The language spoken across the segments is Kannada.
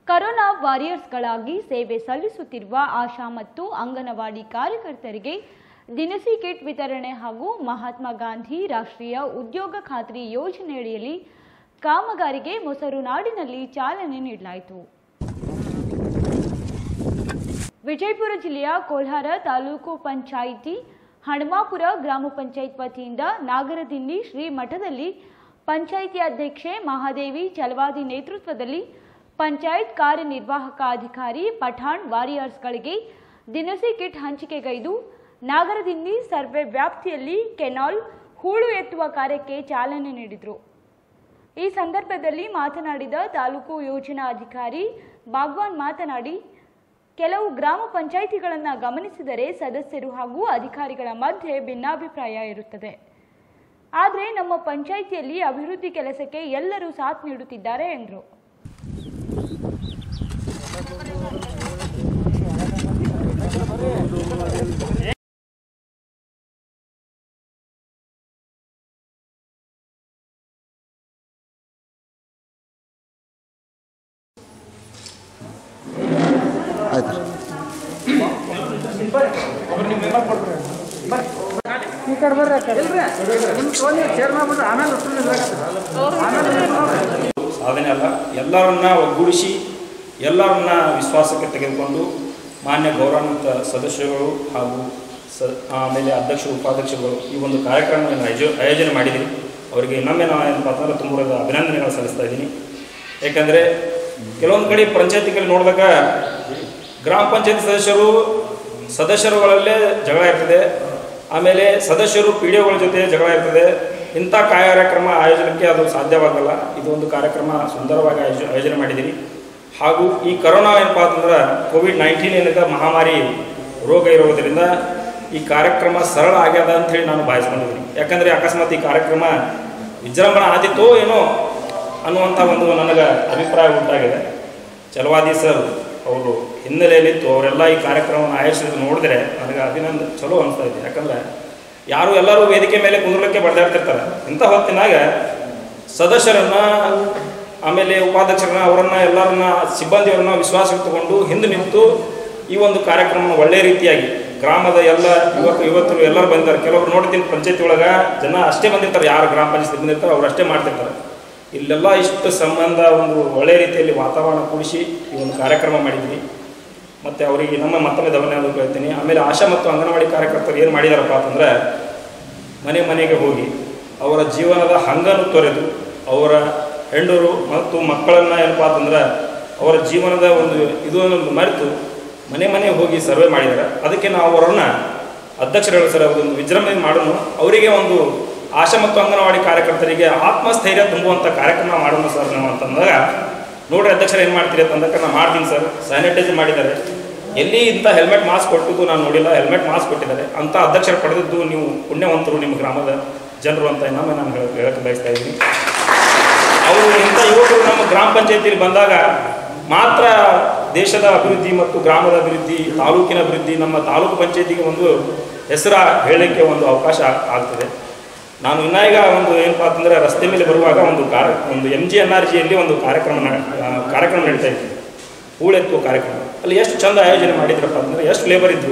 ಕರೋನಾ ವಾರಿಯರ್ಸ್ಗಳಾಗಿ ಸೇವೆ ಸಲ್ಲಿಸುತ್ತಿರುವ ಆಶಾ ಮತ್ತು ಅಂಗನವಾಡಿ ಕಾರ್ಯಕರ್ತರಿಗೆ ದಿನಸಿ ಕಿಟ್ ವಿತರಣೆ ಹಾಗೂ ಮಹಾತ್ಮ ಗಾಂಧಿ ರಾಷ್ಟ್ರೀಯ ಉದ್ಯೋಗ ಖಾತ್ರಿ ಯೋಜನೆಯಡಿಯಲ್ಲಿ ಕಾಮಗಾರಿಗೆ ಮೊಸರು ನಾಡಿನಲ್ಲಿ ಚಾಲನೆ ನೀಡಲಾಯಿತು ವಿಜಯಪುರ ಜಿಲ್ಲೆಯ ಕೋಲ್ಹಾರ ತಾಲೂಕು ಪಂಚಾಯಿತಿ ಹಣಮಾಪುರ ಗ್ರಾಮ ಪಂಚಾಯತ್ ವತಿಯಿಂದ ನಾಗರದಿನ್ನಿ ಶ್ರೀ ಮಠದಲ್ಲಿ ಪಂಚಾಯಿತಿ ಅಧ್ಯಕ್ಷೆ ಮಹಾದೇವಿ ಚಲವಾದಿ ನೇತೃತ್ವದಲ್ಲಿ ಪಂಚಾಯತ್ ಕಾರ್ಯನಿರ್ವಾಹಕ ಅಧಿಕಾರಿ ಪಠಾಣ್ ವಾರಿಯರ್ಸ್ಗಳಿಗೆ ದಿನಸಿ ಕಿಟ್ ಹಂಚಿಕೆಗೈದು ನಾಗರದಿನ್ನಿ ಸರ್ವೆ ವ್ಯಾಪ್ತಿಯಲ್ಲಿ ಕೆನಾಲ್ ಹೂಳು ಎತ್ತುವ ಕಾರ್ಯಕ್ಕೆ ಚಾಲನೆ ನೀಡಿದರು ಈ ಸಂದರ್ಭದಲ್ಲಿ ಮಾತನಾಡಿದ ತಾಲೂಕು ಯೋಜನಾ ಅಧಿಕಾರಿ ಬಾಗ್ವಾನ್ ಮಾತನಾಡಿ ಕೆಲವು ಗ್ರಾಮ ಪಂಚಾಯಿತಿಗಳನ್ನು ಗಮನಿಸಿದರೆ ಸದಸ್ಯರು ಹಾಗೂ ಅಧಿಕಾರಿಗಳ ಮಧ್ಯೆ ಭಿನ್ನಾಭಿಪ್ರಾಯ ಇರುತ್ತದೆ ಆದರೆ ನಮ್ಮ ಪಂಚಾಯಿತಿಯಲ್ಲಿ ಅಭಿವೃದ್ಧಿ ಕೆಲಸಕ್ಕೆ ಎಲ್ಲರೂ ಸಾಥ್ ನೀಡುತ್ತಿದ್ದಾರೆ ಎಂದರು ಆಯ್ತು ಈ ಕಡೆ ಬರ್ರಿ ಆ ಕಡೆ. ನಿಮ್ಮ ತೊಗೊಂಡು ಶೇರ್ ಮಾಡ್ಬಿಡ್ರಿ ಆಮೇಲೆ ಉತ್ತರ ಸಾಧನೆ ಅಲ್ಲ ಎಲ್ಲರನ್ನ ಒಗ್ಗೂಡಿಸಿ ಎಲ್ಲರನ್ನ ವಿಶ್ವಾಸಕ್ಕೆ ತೆಗೆದುಕೊಂಡು ಮಾನ್ಯ ಗೌರವಾನ್ವಿತ ಸದಸ್ಯರುಗಳು ಹಾಗೂ ಸ ಆಮೇಲೆ ಅಧ್ಯಕ್ಷರು ಉಪಾಧ್ಯಕ್ಷರುಗಳು ಈ ಒಂದು ಕಾರ್ಯಕ್ರಮವನ್ನು ಆಯೋಜ ಆಯೋಜನೆ ಮಾಡಿದ್ದೀವಿ ಅವರಿಗೆ ಇನ್ನೊಮ್ಮೆ ನಾವು ಏನಪ್ಪ ಅಂತಂದ್ರೆ ತುಂಬ ಅಭಿನಂದನೆಗಳು ಸಲ್ಲಿಸ್ತಾ ಇದ್ದೀನಿ ಯಾಕಂದರೆ ಕೆಲವೊಂದು ಕಡೆ ಪಂಚಾಯತಿಗಳಲ್ಲಿ ನೋಡಿದಾಗ ಗ್ರಾಮ ಪಂಚಾಯತ್ ಸದಸ್ಯರು ಸದಸ್ಯರುಗಳಲ್ಲೇ ಜಗಳ ಇರ್ತದೆ ಆಮೇಲೆ ಸದಸ್ಯರು ಪಿ ಡಿ ಒಗಳ ಜೊತೆ ಜಗಳ ಇರ್ತದೆ ಇಂಥ ಕಾರ್ಯಕ್ರಮ ಆಯೋಜನಕ್ಕೆ ಅದು ಸಾಧ್ಯವಾಗಲ್ಲ ಇದು ಒಂದು ಕಾರ್ಯಕ್ರಮ ಸುಂದರವಾಗಿ ಆಯೋಜ ಆಯೋಜನೆ ಮಾಡಿದ್ದೀರಿ ಹಾಗೂ ಈ ಕರೋನಾ ಏನಪ್ಪ ಅಂತಂದ್ರೆ ಕೋವಿಡ್ ನೈನ್ಟೀನ್ ಏನಿದೆ ಮಹಾಮಾರಿ ರೋಗ ಇರೋದರಿಂದ ಈ ಕಾರ್ಯಕ್ರಮ ಸರಳ ಆಗ್ಯದ ಅಂಥೇಳಿ ನಾನು ಭಾವಿಸ್ಕೊಂಡಿದ್ದೀನಿ ಯಾಕಂದರೆ ಅಕಸ್ಮಾತ್ ಈ ಕಾರ್ಯಕ್ರಮ ವಿಜೃಂಭಣೆ ಆದಿತ್ತೋ ಏನೋ ಅನ್ನುವಂಥ ಒಂದು ನನಗೆ ಅಭಿಪ್ರಾಯ ಉಂಟಾಗಿದೆ ಚಲವಾದಿ ಸರ್ ಅವರು ಹಿನ್ನೆಲೆಯಲ್ಲಿತ್ತು ಅವರೆಲ್ಲ ಈ ಕಾರ್ಯಕ್ರಮವನ್ನು ಆಯೋಜಿಸಿದ್ದು ನೋಡಿದ್ರೆ ನನಗೆ ಅಭಿನಂದ ಚಲೋ ಅನಿಸ್ತಾ ಇದೆ ಯಾಕಂದ್ರೆ ಯಾರು ಎಲ್ಲರೂ ವೇದಿಕೆ ಮೇಲೆ ಕುಂದ್ರಲಿಕ್ಕೆ ಬಡ್ದಾಡ್ತಿರ್ತಾರೆ ಇಂಥ ಹೊತ್ತಿನಾಗ ಸದಸ್ಯರನ್ನ ಆಮೇಲೆ ಉಪಾಧ್ಯಕ್ಷರನ್ನ ಅವರನ್ನ ಎಲ್ಲರನ್ನ ಸಿಬ್ಬಂದಿಯವರನ್ನ ವಿಶ್ವಾಸಕ್ಕೆ ತಗೊಂಡು ಹಿಂದೆ ನಿಂತು ಈ ಒಂದು ಕಾರ್ಯಕ್ರಮ ಒಳ್ಳೆ ರೀತಿಯಾಗಿ ಗ್ರಾಮದ ಎಲ್ಲ ಯುವಕ ಯುವಕರು ಎಲ್ಲರೂ ಬಂದಿದ್ದಾರೆ ಕೆಲವರು ನೋಡ್ತೀನಿ ಪಂಚಾಯತಿ ಒಳಗೆ ಜನ ಅಷ್ಟೇ ಬಂದಿರ್ತಾರೆ ಯಾರು ಗ್ರಾಮ ಪಂಚಾಯತ್ ಬಂದಿರ್ತಾರೆ ಅವ್ರು ಅಷ್ಟೇ ಮಾಡ್ತಿರ್ತಾರೆ ಇಲ್ಲೆಲ್ಲ ಇಷ್ಟು ಸಂಬಂಧ ಒಂದು ಒಳ್ಳೆ ರೀತಿಯಲ್ಲಿ ವಾತಾವರಣ ಕೂಡಿಸಿ ಈ ಒಂದು ಕಾರ್ಯಕ್ರಮ ಮಾಡಿದ್ವಿ ಮತ್ತು ಅವರಿಗೆ ನಮ್ಮ ಮತ್ತೊಮ್ಮೆ ಧನ್ಯವಾದ ಹೇಳ್ತೀನಿ ಆಮೇಲೆ ಆಶಾ ಮತ್ತು ಅಂಗನವಾಡಿ ಕಾರ್ಯಕರ್ತರು ಏನು ಮಾಡಿದಾರಪ್ಪ ಅಂತಂದರೆ ಮನೆ ಮನೆಗೆ ಹೋಗಿ ಅವರ ಜೀವನದ ಹಂಗನ್ನು ತೊರೆದು ಅವರ ಹೆಂಡರು ಮತ್ತು ಮಕ್ಕಳನ್ನು ಏನಪ್ಪ ಅಂತಂದ್ರೆ ಅವರ ಜೀವನದ ಒಂದು ಇದನ್ನು ಮರೆತು ಮನೆ ಮನೆಗೆ ಹೋಗಿ ಸರ್ವೆ ಮಾಡಿದ್ದಾರೆ ಅದಕ್ಕೆ ನಾವು ಅವರನ್ನು ಅಧ್ಯಕ್ಷರುಗಳು ಸರ್ ಅದೊಂದು ವಿಜೃಂಭಣೆ ಮಾಡೋಣ ಅವರಿಗೆ ಒಂದು ಆಶಾ ಮತ್ತು ಅಂಗನವಾಡಿ ಕಾರ್ಯಕರ್ತರಿಗೆ ಆತ್ಮಸ್ಥೈರ್ಯ ತುಂಬುವಂಥ ಕಾರ್ಯಕ್ರಮ ಮಾಡೋಣ ಸರ್ ನಾವು ಅಂತಂದಾಗ ನೋಡ್ರಿ ಅಧ್ಯಕ್ಷರು ಏನು ಮಾಡ್ತೀರಿ ಅಂತಂದಾಗ ನಾನು ಮಾಡ್ತೀನಿ ಸರ್ ಸ್ಯಾನಿಟೈಸ್ ಮಾಡಿದ್ದಾರೆ ಎಲ್ಲಿ ಇಂಥ ಹೆಲ್ಮೆಟ್ ಮಾಸ್ಕ್ ಕೊಟ್ಟಿದ್ದು ನಾನು ನೋಡಿಲ್ಲ ಹೆಲ್ಮೆಟ್ ಮಾಸ್ಕ್ ಕೊಟ್ಟಿದ್ದಾರೆ ಅಂಥ ಅಧ್ಯಕ್ಷರು ಪಡೆದಿದ್ದು ನೀವು ಪುಣ್ಯವಂತರು ನಿಮ್ಮ ಗ್ರಾಮದ ಜನರು ಅಂತ ಇನ್ನೊಮ್ಮೆ ನಾನು ಹೇಳ ಹೇಳಕ್ಕೆ ಬಯಸ್ತಾ ಇದ್ದೀನಿ ಅವರು ಇಂಥ ಯುವಕರು ನಮ್ಮ ಗ್ರಾಮ ಪಂಚಾಯತಿಯಲ್ಲಿ ಬಂದಾಗ ಮಾತ್ರ ದೇಶದ ಅಭಿವೃದ್ಧಿ ಮತ್ತು ಗ್ರಾಮದ ಅಭಿವೃದ್ಧಿ ತಾಲೂಕಿನ ಅಭಿವೃದ್ಧಿ ನಮ್ಮ ತಾಲೂಕು ಪಂಚಾಯತಿಗೆ ಒಂದು ಹೆಸರ ಹೇಳಲಿಕ್ಕೆ ಒಂದು ಅವಕಾಶ ಆಗ್ತದೆ ನಾನು ಇನ್ನ ಈಗ ಒಂದು ಏನಪ್ಪ ಅಂತಂದರೆ ರಸ್ತೆ ಮೇಲೆ ಬರುವಾಗ ಒಂದು ಕಾರ ಒಂದು ಎಮ್ ಜಿ ಎನ್ ಆರ್ ಜಿಯಲ್ಲಿ ಒಂದು ಕಾರ್ಯಕ್ರಮ ನ- ಆ, ಕಾರ್ಯಕ್ರಮ ನಡೀತಾ ಇತ್ತು ಹೂಳೆತ್ತುವ ಕಾರ್ಯಕ್ರಮ ಅಲ್ಲಿ ಎಷ್ಟು ಚಂದ ಆಯೋಜನೆ ಮಾಡಿದ್ರಪ್ಪ ಅಂದರೆ ಎಷ್ಟು ಲೇಬರ್ ಇದ್ದರು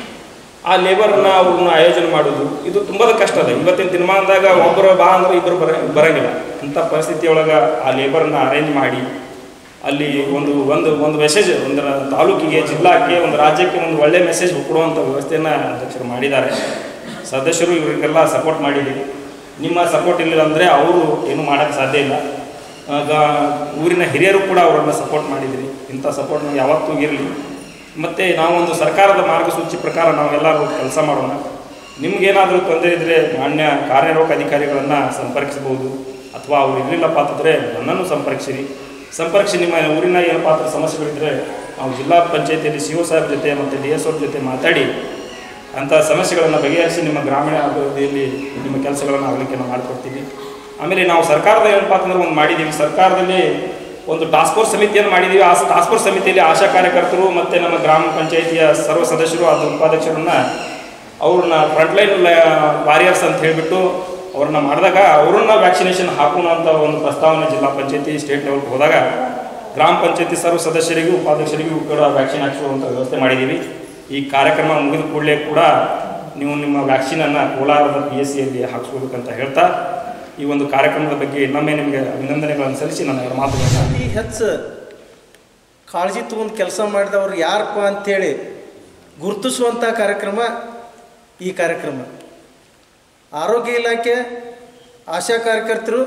ಆ ಲೇಬರ್ನ ಅವ್ರನ್ನ ಆಯೋಜನೆ ಮಾಡೋದು ಇದು ತುಂಬದ ಕಷ್ಟ ಅದ ಇವತ್ತಿನ ದಿನಮಾನದಾಗ ಒಬ್ಬರು ಬಾ ಅಂದ್ರೆ ಇಬ್ಬರು ಬರ ಬರಂಗಿಲ್ಲ ಅಂಥ ಪರಿಸ್ಥಿತಿಯೊಳಗೆ ಆ ಲೇಬರ್ನ ಅರೇಂಜ್ ಮಾಡಿ ಅಲ್ಲಿ ಒಂದು ಒಂದು ಒಂದು ಮೆಸೇಜ್ ಒಂದು ತಾಲೂಕಿಗೆ ಜಿಲ್ಲಾಕ್ಕೆ ಒಂದು ರಾಜ್ಯಕ್ಕೆ ಒಂದು ಒಳ್ಳೆ ಮೆಸೇಜ್ ಕೊಡುವಂಥ ವ್ಯವಸ್ಥೆಯನ್ನು ಅಧ್ಯಕ್ಷರು ಮಾಡಿದ್ದಾರೆ ಸದಸ್ಯರು ಇವರಿಗೆಲ್ಲ ಸಪೋರ್ಟ್ ಮಾಡಿದ್ದೀವಿ ನಿಮ್ಮ ಸಪೋರ್ಟ್ ಇಲ್ಲ ಅಂದರೆ ಅವರು ಏನು ಮಾಡೋಕ್ಕೆ ಸಾಧ್ಯ ಇಲ್ಲ ಆಗ ಊರಿನ ಹಿರಿಯರು ಕೂಡ ಅವರನ್ನು ಸಪೋರ್ಟ್ ಮಾಡಿದಿರಿ ಇಂಥ ಸಪೋರ್ಟ್ ನಮ್ಗೆ ಯಾವತ್ತೂ ಇರಲಿ ಮತ್ತು ನಾವೊಂದು ಸರ್ಕಾರದ ಮಾರ್ಗಸೂಚಿ ಪ್ರಕಾರ ನಾವೆಲ್ಲರೂ ಕೆಲಸ ಮಾಡೋಣ ನಿಮ್ಗೇನಾದರೂ ತೊಂದರೆ ಇದ್ದರೆ ಮಾನ್ಯ ಕಾರ್ಯನಿರ್ವಾಹಕ ಅಧಿಕಾರಿಗಳನ್ನು ಸಂಪರ್ಕಿಸಬಹುದು ಅಥವಾ ಅವ್ರು ಇರಲಿಲ್ಲಪ್ಪ ಅಂತಂದರೆ ನನ್ನನ್ನು ಸಂಪರ್ಕಿಸಿರಿ ಸಂಪರ್ಕಿಸಿ ನಿಮ್ಮ ಊರಿನ ಏನಪ್ಪ ಅಂತ ಸಮಸ್ಯೆಗಳಿದ್ದರೆ ನಾವು ಜಿಲ್ಲಾ ಪಂಚಾಯತಿಯಲ್ಲಿ ಸಿ ಒ ಸಾಹೇಬ್ ಜೊತೆ ಮತ್ತು ಡಿ ಎಸ್ ಅವ್ರ ಜೊತೆ ಮಾತಾಡಿ ಅಂಥ ಸಮಸ್ಯೆಗಳನ್ನು ಬಗೆಹರಿಸಿ ನಿಮ್ಮ ಗ್ರಾಮೀಣ ಅಭಿವೃದ್ಧಿಯಲ್ಲಿ ನಿಮ್ಮ ಕೆಲಸಗಳನ್ನು ಆಗಲಿಕ್ಕೆ ನಾವು ಮಾಡಿಕೊಡ್ತೀವಿ ಆಮೇಲೆ ನಾವು ಸರ್ಕಾರದ ಏನಪ್ಪ ಅಂತಂದ್ರೆ ಒಂದು ಮಾಡಿದ್ದೀವಿ ಸರ್ಕಾರದಲ್ಲಿ ಒಂದು ಟಾಸ್ಕ್ ಫೋರ್ಸ್ ಸಮಿತಿಯನ್ನು ಮಾಡಿದ್ದೀವಿ ಆ ಟಾಸ್ಕ್ ಫೋರ್ಸ್ ಸಮಿತಿಯಲ್ಲಿ ಆಶಾ ಕಾರ್ಯಕರ್ತರು ಮತ್ತು ನಮ್ಮ ಗ್ರಾಮ ಪಂಚಾಯಿತಿಯ ಸರ್ವ ಸದಸ್ಯರು ಅದು ಉಪಾಧ್ಯಕ್ಷರನ್ನ ಅವ್ರನ್ನ ಫ್ರಂಟ್ಲೈನ್ ವಾರಿಯರ್ಸ್ ಅಂತ ಹೇಳಿಬಿಟ್ಟು ಅವ್ರನ್ನ ಮಾಡಿದಾಗ ಅವ್ರನ್ನ ವ್ಯಾಕ್ಸಿನೇಷನ್ ಹಾಕೋಣ ಅಂತ ಒಂದು ಪ್ರಸ್ತಾವನೆ ಜಿಲ್ಲಾ ಪಂಚಾಯತಿ ಸ್ಟೇಟ್ ಲೆವೆಲ್ಗೆ ಹೋದಾಗ ಗ್ರಾಮ ಪಂಚಾಯತಿ ಸರ್ವ ಸದಸ್ಯರಿಗೂ ಉಪಾಧ್ಯಕ್ಷರಿಗೂ ಕೂಡ ವ್ಯಾಕ್ಸಿನ್ ಹಾಕಿಸುವಂಥ ವ್ಯವಸ್ಥೆ ಮಾಡಿದ್ದೀವಿ ಈ ಕಾರ್ಯಕ್ರಮ ಮುಗಿದ ಕೂಡಲೇ ಕೂಡ ನೀವು ನಿಮ್ಮ ವ್ಯಾಕ್ಸಿನನ್ನು ಕೋಲಾರದ ಪಿ ಎಸ್ ಸಿಯಲ್ಲಿ ಹಾಕಿಸ್ಕೋಬೇಕಂತ ಹೇಳ್ತಾ ಈ ಒಂದು ಕಾರ್ಯಕ್ರಮದ ಬಗ್ಗೆ ಇನ್ನೊಮ್ಮೆ ನಿಮಗೆ ಅಭಿನಂದನೆಗಳನ್ನು ಸಲ್ಲಿಸಿ ನನ್ನ ಎರಡು ಮಾತುಗಳನ್ನು ಅತಿ ಹೆಚ್ಚು ಕಾಳಜಿ ತಗೊಂಡು ಕೆಲಸ ಮಾಡಿದವ್ರು ಯಾರಪ್ಪ ಅಂಥೇಳಿ ಗುರುತಿಸುವಂಥ ಕಾರ್ಯಕ್ರಮ ಈ ಕಾರ್ಯಕ್ರಮ ಆರೋಗ್ಯ ಇಲಾಖೆ ಆಶಾ ಕಾರ್ಯಕರ್ತರು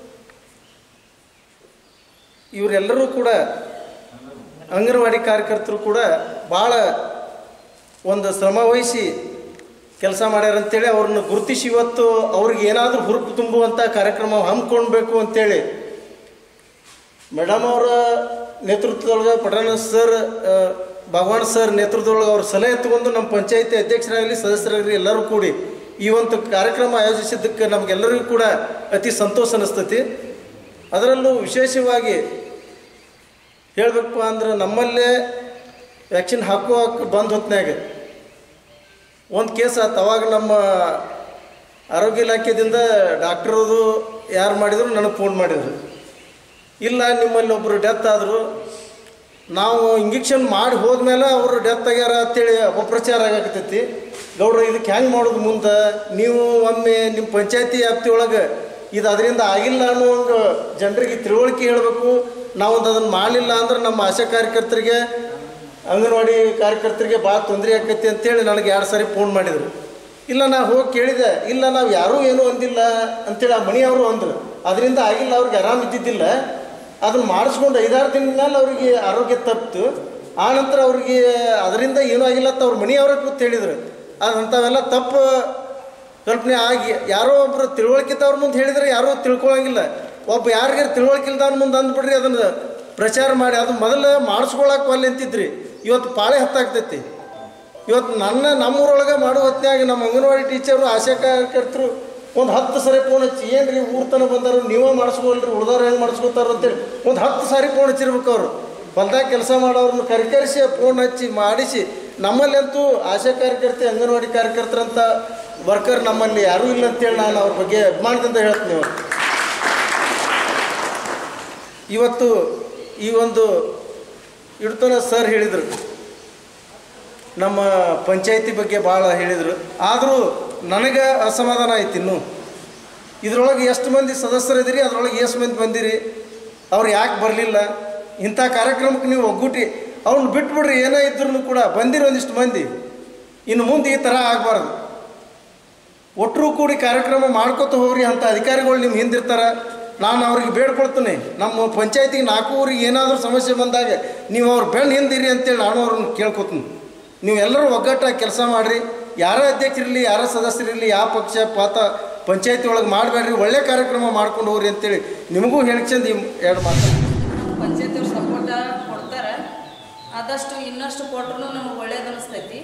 ಇವರೆಲ್ಲರೂ ಕೂಡ ಅಂಗನವಾಡಿ ಕಾರ್ಯಕರ್ತರು ಕೂಡ ಭಾಳ ಒಂದು ಶ್ರಮ ವಹಿಸಿ ಕೆಲಸ ಮಾಡ್ಯಾರ ಅಂತೇಳಿ ಅವ್ರನ್ನ ಗುರುತಿಸಿ ಇವತ್ತು ಅವ್ರಿಗೆ ಏನಾದರೂ ಹುರುಪು ತುಂಬುವಂಥ ಕಾರ್ಯಕ್ರಮ ಹಮ್ಮಿಕೊಳ್ಬೇಕು ಅಂತೇಳಿ ಮೇಡಮ್ ಅವರ ನೇತೃತ್ವದೊಳಗೆ ಪಠಾಣ ಸರ್ ಆ, ಭಗವಾನ್ ಸರ್ ನೇತೃತ್ವದೊಳಗೆ ಅವ್ರ ಸಲಹೆ ತಗೊಂಡು ನಮ್ಮ ಪಂಚಾಯತಿ ಅಧ್ಯಕ್ಷರಾಗಲಿ ಸದಸ್ಯರಾಗಲಿ ಎಲ್ಲರೂ ಕೂಡಿ ಈ ಒಂದು ಕಾರ್ಯಕ್ರಮ ಆಯೋಜಿಸಿದ್ದಕ್ಕೆ ನಮಗೆಲ್ಲರಿಗೂ ಕೂಡ ಅತಿ ಸಂತೋಷ ಅನಿಸ್ತತಿ ಅದರಲ್ಲೂ ವಿಶೇಷವಾಗಿ ಹೇಳಬೇಕಪ್ಪ ಅಂದ್ರೆ ನಮ್ಮಲ್ಲೇ ವ್ಯಾಕ್ಸಿನ್ ಹಾಕುವಾಗ ಬಂದ ಹೊತ್ನ್ಯಾಗ ಒಂದು ಕೇಸ್ ಆತು ಅವಾಗ ನಮ್ಮ ಆರೋಗ್ಯ ಇಲಾಖೆದಿಂದ ಡಾಕ್ಟ್ರದು ಯಾರು ಮಾಡಿದ್ರು ನನಗೆ ಫೋನ್ ಮಾಡಿದರು ಇಲ್ಲ ನಿಮ್ಮಲ್ಲಿ ಒಬ್ಬರು ಡೆತ್ ಆದರು ನಾವು ಇಂಜೆಕ್ಷನ್ ಮಾಡಿ ಹೋದ್ಮೇಲೆ ಅವರು ಡೆತ್ ಆಗ್ಯಾರ ಅಂತೇಳಿ ಅಪಪ್ರಚಾರ ಆಗಕತ್ತೈತಿ ಗೌಡ್ರು ಇದಕ್ಕೆ ಹೆಂಗೆ ಮಾಡೋದು ಮುಂದೆ ನೀವು ಒಮ್ಮೆ ನಿಮ್ಮ ಪಂಚಾಯತಿ ವ್ಯಾಪ್ತಿ ಒಳಗೆ ಇದು ಅದರಿಂದ ಆಗಿಲ್ಲ ಅನ್ನುವಂಗೆ ಜನರಿಗೆ ತಿಳುವಳಿಕೆ ಹೇಳಬೇಕು ನಾವು ಅದನ್ನು ಮಾಡಲಿಲ್ಲ ಅಂದ್ರೆ ನಮ್ಮ ಆಶಾ ಕಾರ್ಯಕರ್ತರಿಗೆ ಅಂಗನವಾಡಿ ಕಾರ್ಯಕರ್ತರಿಗೆ ಭಾಳ ತೊಂದರೆ ಆಕೈತಿ ಅಂತೇಳಿ ನನಗೆ ಎರಡು ಸಾರಿ ಫೋನ್ ಮಾಡಿದರು ಇಲ್ಲ ನಾ ಹೋಗಿ ಕೇಳಿದೆ ಇಲ್ಲ ನಾವು ಯಾರೂ ಏನೂ ಅಂದಿಲ್ಲ ಅಂತೇಳಿ ಆ ಮಣಿಯವರು ಅಂದರು ಅದರಿಂದ ಆಗಿಲ್ಲ ಅವ್ರಿಗೆ ಆರಾಮ ಇದ್ದಿದ್ದಿಲ್ಲ ಅದನ್ನು ಮಾಡಿಸ್ಕೊಂಡು ಐದಾರು ದಿನದ ಮೇಲೆ ಅವರಿಗೆ ಆರೋಗ್ಯ ತಪ್ಪಿತು ಆ ನಂತರ ಅವ್ರಿಗೆ ಅದರಿಂದ ಏನೂ ಆಗಿಲ್ಲ ಅಂತ ಅವ್ರ ಮನೆಯವ್ರ ಕೂತು ಹೇಳಿದರು ಅದು ಅಂಥವೆಲ್ಲ ತಪ್ಪು ಕಲ್ಪನೆ ಆಗಿ ಯಾರೋ ಒಬ್ಬರು ತಿಳುವಳಿಕೆದವ್ರ ಮುಂದೆ ಹೇಳಿದರೆ ಯಾರೂ ತಿಳ್ಕೊಳಂಗಿಲ್ಲ ಒಬ್ಬ ಯಾರಿಗಾರ ತಿಳುವಳಿಕೆ ಇಲ್ದವ್ರ ಮುಂದೆ ಅಂದ್ಬಿಡ್ರಿ ಅದನ್ನು ಪ್ರಚಾರ ಮಾಡಿ ಅದು ಮೊದಲು ಮಾಡಿಸ್ಕೊಳಕ್ಕೆ ಒಲ್ಲೆ ಅಂತಿದ್ರಿ ಇವತ್ತು ಪಾಳೆ ಹತ್ತಾಗ್ತೈತಿ ಇವತ್ತು ನನ್ನ ನಮ್ಮೂರೊಳಗೆ ಮಾಡೋ ಹೊತ್ನ್ಯಾಗ ನಮ್ಮ ಅಂಗನವಾಡಿ ಟೀಚರು ಆಶಾ ಕಾರ್ಯಕರ್ತರು ಒಂದು ಹತ್ತು ಸರಿ ಫೋನ್ ಹಚ್ಚಿ ಏನು ರೀ ಊರ್ ತನಕ ಬಂದಾರು ನೀವೇ ಮಾಡಿಸ್ಕೊಳ್ರಿ ಉಳ್ದವ್ರು ಹೆಂಗೆ ಮಾಡಿಸ್ಕೊತಾರ ಅಂತೇಳಿ ಒಂದು ಹತ್ತು ಸಾರಿ ಫೋನ್ ಹಚ್ಚಿರ್ಬೇಕು ಅವರು ಹೊಲ್ದಾಗ ಕೆಲಸ ಮಾಡೋರನ್ನ ಕರಿಕರಿಸಿ ಫೋನ್ ಹಚ್ಚಿ ಮಾಡಿಸಿ ನಮ್ಮಲ್ಲಿ ಅಂತೂ ಆಶಾ ಕಾರ್ಯಕರ್ತೆ ಅಂಗನವಾಡಿ ಕಾರ್ಯಕರ್ತರಂತ ವರ್ಕರ್ ನಮ್ಮಲ್ಲಿ ಯಾರೂ ಇಲ್ಲ ಅಂತೇಳಿ ನಾನು ಅವ್ರ ಬಗ್ಗೆ ಅಭಿಮಾನದಿಂದ ಹೇಳ್ತೀನಿ ಇವತ್ತು ಇವತ್ತು ಈ ಒಂದು ಇಡ್ತನ ಸರ್ ಹೇಳಿದರು ನಮ್ಮ ಪಂಚಾಯತಿ ಬಗ್ಗೆ ಭಾಳ ಹೇಳಿದರು ಆದರೂ ನನಗೆ ಅಸಮಾಧಾನ ಆಯ್ತು ಇನ್ನು ಇದ್ರೊಳಗೆ ಎಷ್ಟು ಮಂದಿ ಸದಸ್ಯರಿದ್ದೀರಿ ಅದ್ರೊಳಗೆ ಎಷ್ಟು ಮಂದಿ ಬಂದಿರಿ ಅವ್ರು ಯಾಕೆ ಬರಲಿಲ್ಲ ಇಂಥ ಕಾರ್ಯಕ್ರಮಕ್ಕೆ ನೀವು ಒಗ್ಗೂಟಿ ಅವ್ನು ಬಿಟ್ಬಿಡ್ರಿ ಏನೇ ಇದ್ರೂ ಕೂಡ ಬಂದಿರಿ ಒಂದಿಷ್ಟು ಮಂದಿ ಇನ್ನು ಮುಂದೆ ಈ ಥರ ಆಗಬಾರ್ದು ಒಟ್ಟರು ಕೂಡಿ ಕಾರ್ಯಕ್ರಮ ಮಾಡ್ಕೊತ ಹೋಗ್ರಿ ಅಂತ ಅಧಿಕಾರಿಗಳು ನಿಮ್ಮ ಹಿಂದಿರ್ತಾರೆ ನಾನು ಅವ್ರಿಗೆ ಬೇಡ್ಕೊಳ್ತೀನಿ ನಮ್ಮ ಪಂಚಾಯತಿಗೆ ನಾಲ್ಕು ಊರಿಗೆ ಏನಾದರೂ ಸಮಸ್ಯೆ ಬಂದಾಗ ನೀವು ಅವ್ರ ಬೆನ್ನು ಹಿಂದಿರಿ ಅಂತೇಳಿ ನಾನು ಅವ್ರನ್ನ ಕೇಳ್ಕೊತೀನಿ ನೀವು ಎಲ್ಲರೂ ಒಗ್ಗಟ್ಟಾಗಿ ಕೆಲಸ ಮಾಡಿರಿ ಯಾರೇ ಅಧ್ಯಕ್ಷರಿರಲಿ ಯಾರೇ ಸದಸ್ಯರಿರಲಿ ಯಾವ ಪಕ್ಷ ಪಾತ ಪಂಚಾಯತಿ ಒಳಗೆ ಮಾಡಬೇಡ್ರಿ ಒಳ್ಳೆ ಕಾರ್ಯಕ್ರಮ ಮಾಡ್ಕೊಂಡು ಹೋಗ್ರಿ ಅಂತೇಳಿ ನಿಮಗೂ ಹೇಳ್ಚಂದು ಈ ಎರಡು ಮಾತು ಪಂಚಾಯತಿಯವ್ರು ಸಪೋರ್ಟ ಕೊಡ್ತಾರೆ ಆದಷ್ಟು ಇನ್ನಷ್ಟು ಕೊಟ್ರು ನಮ್ಗೆ ಒಳ್ಳೇದು ಅನಿಸ್ತೈತಿ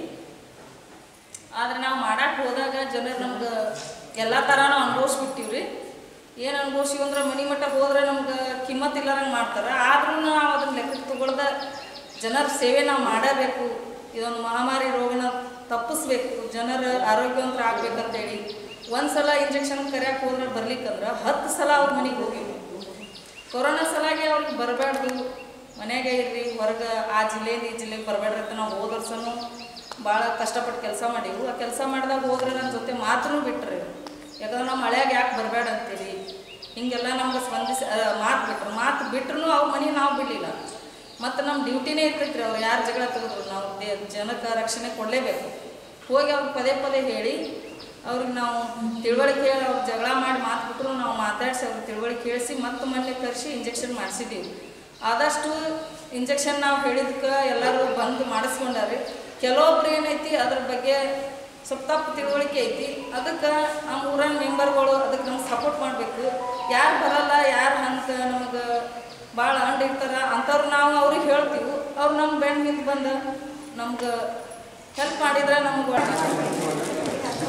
ಆದ್ರೆ ನಾವು ಮಾಡಕ್ಕೆ ಹೋದಾಗ ಜನರು ನಮ್ಗೆ ಎಲ್ಲ ಥರ ನಾವು ಅನುಭವಿಸ್ಬಿಟ್ಟಿವ್ರಿ ಏನು ಅನುಭವಿಸಿವಿ ಅಂದ್ರೆ ಮನೆ ಮಟ್ಟ ಹೋದ್ರೆ ನಮ್ಗೆ ಕಿಮ್ಮತ್ ಇಲ್ಲಾರಂಗೆ ಮಾಡ್ತಾರೆ ಆದ್ರೂ ನಾವು ಅದನ್ನ ಲೆಕ್ಕಕ್ಕೆ ತಗೊಳ್ದ ಜನರ ಸೇವೆ ನಾವು ಮಾಡಬೇಕು ಇದೊಂದು ಮಹಾಮಾರಿ ರೋಗನ ತಪ್ಪಿಸ್ಬೇಕು ಜನರ ಆರೋಗ್ಯವಂತರ ಆಗ್ಬೇಕಂತೇಳಿ ಒಂದು ಸಲ ಇಂಜೆಕ್ಷನ್ ಕರಿಯಕ್ಕೆ ಹೋದ್ರೆ ಬರ್ಲಿಕ್ಕಂದ್ರೆ ಹತ್ತು ಸಲ ಅವ್ರ ಮನೆಗೆ ಹೋಗಿವಿ ಕೊರೋನಾ ಸಲಾಗಿ ಅವ್ರಿಗೆ ಬರಬಾರ್ದು ಮನೆಯಾಗೆ ಇರ್ರಿ ಹೊರಗೆ ಆ ಜಿಲ್ಲೆಯಿಂದ ಈ ಜಿಲ್ಲೆಗೆ ಬರಬೇಡ್ರಿ ಅಂತ ನಾವು ಹೋದ ವರ್ಷನೂ ಭಾಳ ಕಷ್ಟಪಟ್ಟು ಕೆಲಸ ಮಾಡೀವಿ ಆ ಕೆಲಸ ಮಾಡಿದಾಗ ಹೋದ್ರೆ ನನ್ನ ಜೊತೆ ಮಾತನ್ನು ಬಿಟ್ರಿ ಯಾಕಂದ್ರೆ ನಾವು ಮಳೆಯಾಗ ಯಾಕೆ ಬರಬೇಡ ಅಂತೀರಿ ಹಿಂಗೆಲ್ಲ ನಮ್ಗೆ ಸ್ಪಂದಿಸಿ ಮಾತು ಬಿಟ್ರು ಮಾತು ಬಿಟ್ರು ಅವ್ರ ಮನೆ ನಾವು ಬಿಡಲಿಲ್ಲ ಮತ್ತು ನಮ್ಮ ಡ್ಯೂಟಿನೇ ಇರ್ತೈತ್ರಿ ಅವ್ರು ಯಾರು ಜಗಳ ತೆಗೆದ್ರು ನಾವು ದೇ ಜನಕ್ಕೆ ರಕ್ಷಣೆ ಕೊಡಲೇಬೇಕು ಹೋಗಿ ಅವ್ರಿಗೆ ಪದೇ ಪದೇ ಹೇಳಿ ಅವ್ರಿಗೆ ನಾವು ತಿಳುವಳಿಕೆ ಹೇಳಿ ಅವ್ರು ಜಗಳ ಮಾಡಿ ಮಾತು ಬಿಟ್ಟರು ನಾವು ಮಾತಾಡಿಸಿ ಅವ್ರಿಗೆ ತಿಳುವಳಿಕೆ ಹೇಳಿಸಿ ಮತ್ತೆ ಮನೆ ಕರೆಸಿ ಇಂಜೆಕ್ಷನ್ ಮಾಡಿಸಿದ್ದೀವಿ ಆದಷ್ಟು ಇಂಜೆಕ್ಷನ್ ನಾವು ಹೇಳಿದ್ಕೆ ಎಲ್ಲರೂ ಬಂದು ಮಾಡಿಸ್ಕೊಂಡಾರಿ ಕೆಲವೊಬ್ರು ಏನೈತಿ ಅದ್ರ ಬಗ್ಗೆ ಸ್ವಲ್ಪ ತಪ್ಪು ತಿಳುವಳಿಕೆ ಐತಿ ಅದಕ್ಕೆ ನಮ್ಮ ಊರಿನ ಮೆಂಬರ್ಗಳು ಅದಕ್ಕೆ ನಮ್ಗೆ ಸಪೋರ್ಟ್ ಮಾಡಬೇಕು ಯಾರು ಬರಲ್ಲ ಯಾರು ಅಂತ ನಮಗೆ ಭಾಳ ಅಂಡ್ ಇರ್ತಾರೆ ಅಂಥವ್ರು ನಾವು ಅವ್ರಿಗೆ ಹೇಳ್ತೀವಿ ಅವ್ರು ನಮ್ಮ ಬೆಣ್ಣ ಹಿಂದೆ ಬಂದು ನಮ್ಗೆ ಹೆಲ್ಪ್ ಮಾಡಿದ್ರೆ ನಮ್ಗೆ ಒಳ್ಳೆ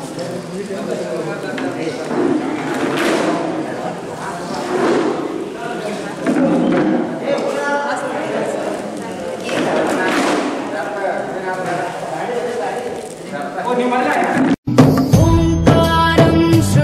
ఓంకారం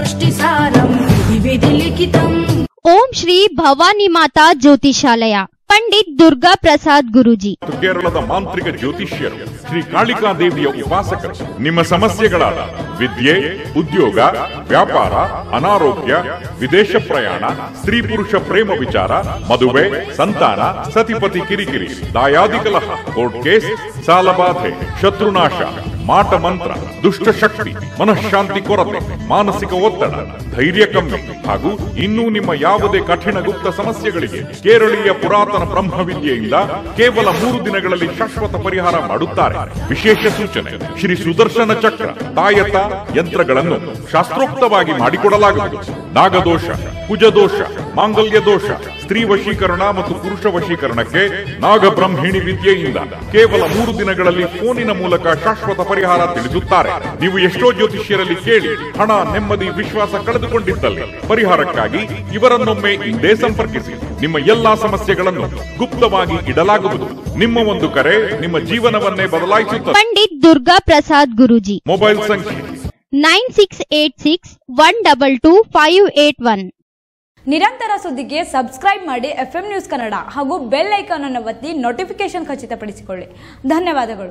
సృష్టిసారం విధి విధి లిఖితం ಓಂ ಶ್ರೀ ಭವಾನಿ ಮಾತಾ ಜ್ಯೋತಿಷಾಲಯ ಪಂಡಿತ್ ದುರ್ಗಾ ಪ್ರಸಾದ್ ಗುರೂಜಿ ಮತ್ತು ಕೇರಳದ ಮಾಂತ್ರಿಕ ಜ್ಯೋತಿಷ್ಯರು ಶ್ರೀ ಕಾಳಿಕಾ ದೇವಿಯ ಉಪಾಸಕರು ನಿಮ್ಮ ಸಮಸ್ಯೆಗಳಾದ ವಿದ್ಯೆ ಉದ್ಯೋಗ ವ್ಯಾಪಾರ ಅನಾರೋಗ್ಯ ವಿದೇಶ ಪ್ರಯಾಣ ಸ್ತ್ರೀ ಪುರುಷ ಪ್ರೇಮ ವಿಚಾರ ಮದುವೆ ಸಂತಾನ ಸತಿಪತಿ ಕಿರಿಕಿರಿ ದಾಯಾದಿ ಕಲಹ ಕೋರ್ಟ್ ಕೇಸ್ ಸಾಲಬಾಧೆ ಶತ್ರುನಾಶ ಮಾಟ ಮಂತ್ರ ದುಷ್ಟಶಕ್ತಿ ಮನಃಶಾಂತಿ ಕೊರತೆ ಮಾನಸಿಕ ಒತ್ತಡ ಧೈರ್ಯ ಕಮ್ಮಿ ಹಾಗೂ ಇನ್ನೂ ನಿಮ್ಮ ಯಾವುದೇ ಕಠಿಣ ಗುಪ್ತ ಸಮಸ್ಯೆಗಳಿಗೆ ಕೇರಳೀಯ ಪುರಾತನ ಬ್ರಹ್ಮವಿದ್ಯೆಯಿಂದ ಕೇವಲ ಮೂರು ದಿನಗಳಲ್ಲಿ ಶಾಶ್ವತ ಪರಿಹಾರ ಮಾಡುತ್ತಾರೆ ವಿಶೇಷ ಸೂಚನೆ ಶ್ರೀ ಸುದರ್ಶನ ಚಕ್ರ ತಾಯತ ಯಂತ್ರಗಳನ್ನು ಶಾಸ್ತ್ರೋಕ್ತವಾಗಿ ಮಾಡಿಕೊಡಲಾಗುವುದು ನಾಗದೋಷ ಕುಜದೋಷ ಮಾಂಗಲ್ಯ ದೋಷ ಸ್ತ್ರೀ ವಶೀಕರಣ ಮತ್ತು ಪುರುಷ ವಶೀಕರಣಕ್ಕೆ ನಾಗಬ್ರಹ್ಮಿಣಿ ವಿದ್ಯೆಯಿಂದ ಕೇವಲ ಮೂರು ದಿನಗಳಲ್ಲಿ ಫೋನಿನ ಮೂಲಕ ಶಾಶ್ವತ ಪರಿಹಾರ ತಿಳಿಸುತ್ತಾರೆ ನೀವು ಎಷ್ಟೋ ಜ್ಯೋತಿಷ್ಯರಲ್ಲಿ ಕೇಳಿ ಹಣ ನೆಮ್ಮದಿ ವಿಶ್ವಾಸ ಕಳೆದುಕೊಂಡಿದ್ದಲ್ಲಿ ಪರಿಹಾರಕ್ಕಾಗಿ ಇವರನ್ನೊಮ್ಮೆ ಇಂದೇ ಸಂಪರ್ಕಿಸಿ ನಿಮ್ಮ ಎಲ್ಲಾ ಸಮಸ್ಯೆಗಳನ್ನು ಗುಪ್ತವಾಗಿ ಇಡಲಾಗುವುದು ನಿಮ್ಮ ಒಂದು ಕರೆ ನಿಮ್ಮ ಜೀವನವನ್ನೇ ಬದಲಾಯಿಸುತ್ತದೆ ಪಂಡಿತ್ ದುರ್ಗಾ ಪ್ರಸಾದ್ ಗುರೂಜಿ ಮೊಬೈಲ್ ಸಂಖ್ಯೆ nine six eight six one double two five eight one ನಿರಂತರ ಸುದ್ದಿಗೆ ಸಬ್ಸ್ಕ್ರೈಬ್ ಮಾಡಿ ಎಫ್ ನ್ಯೂಸ್ ಕನ್ನಡ ಹಾಗೂ ಬೆಲ್ ಐಕಾನ್ ಅನ್ನು ಒತ್ತಿ ನೋಟಿಫಿಕೇಶನ್ ಖಚಿತಪಡಿಸಿಕೊಳ್ಳಿ ಧನ್ಯವಾದಗಳು